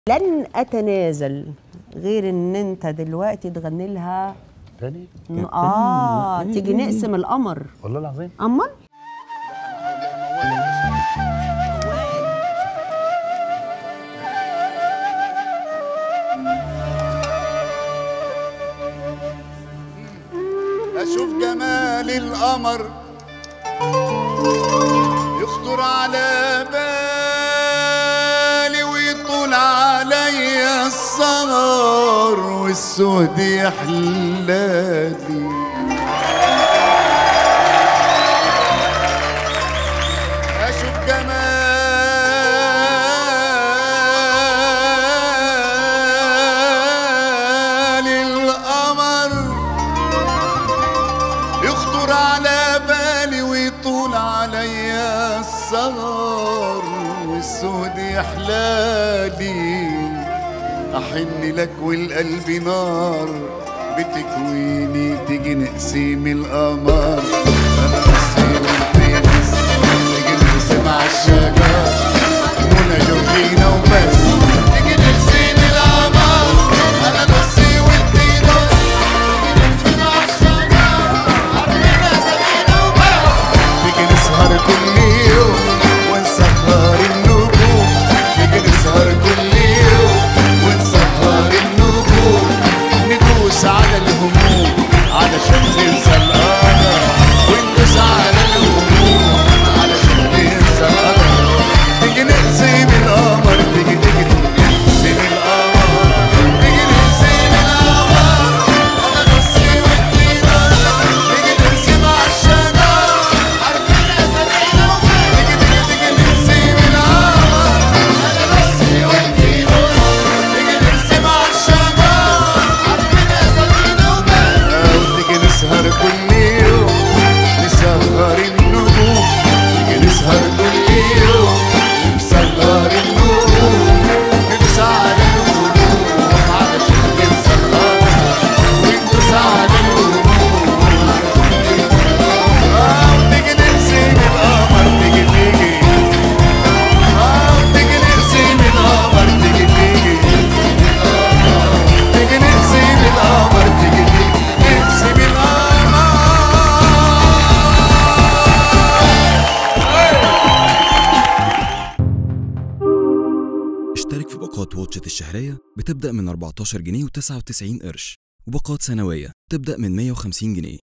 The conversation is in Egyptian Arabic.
لن اتنازل غير ان انت دلوقتي تغني لها تاني اه تيجي نقسم القمر والله العظيم امال اشوف جمال القمر يخطر على بالي ويطول عليا السهر والسهد يحلالي اشوف جمال القمر يخطر على بالي ويطول عليا السهر والسود يحلالي أحن لك والقلب نار بتكويني تيجي نقسم القمر أنا نصي وانت نص تيجي نقسم عالشجر منى جورجينا وبس تيجي نقسم القمر أنا نصي وانت نص تيجي نقسم عالشجر عرفنا سبينا وبس تيجي نسهر كل يوم ونسهر النجوم تيجي نسهر كل يوم ونسهر النجوم ندوس على الهموم علشان ننسى القمر وندوس على الهموم علشان ننسى القمر تيجي نقسم القمر تيجي تيجي نقسم القمر تيجي نقسم القمر انا نصي وانتي نص تيجي نقسم عالشجر عارفين اسامينا تيجي تيجي تيجي نقسم القمر انا نصي وانتي نص تيجي نقسم عالشجر عارفين اسامينا وتيجي نسهر كل يوم نسهر النجوم تيجي نسهر كل يوم نسهر النجوم ندوس على الهموم علشان ننسى القمر وندوس على الهموم آه، وتيجي نقسم القمر تيجي تيجي آه، وتيجي نقسم القمر تيجي تيجي تيجي نقسم القمر تيجي تيجي نقسم اشترك في باقات واتشت الشهرية بتبدأ من 14 جنيه و99 قرش وباقات سنوية تبدأ من 150 جنيه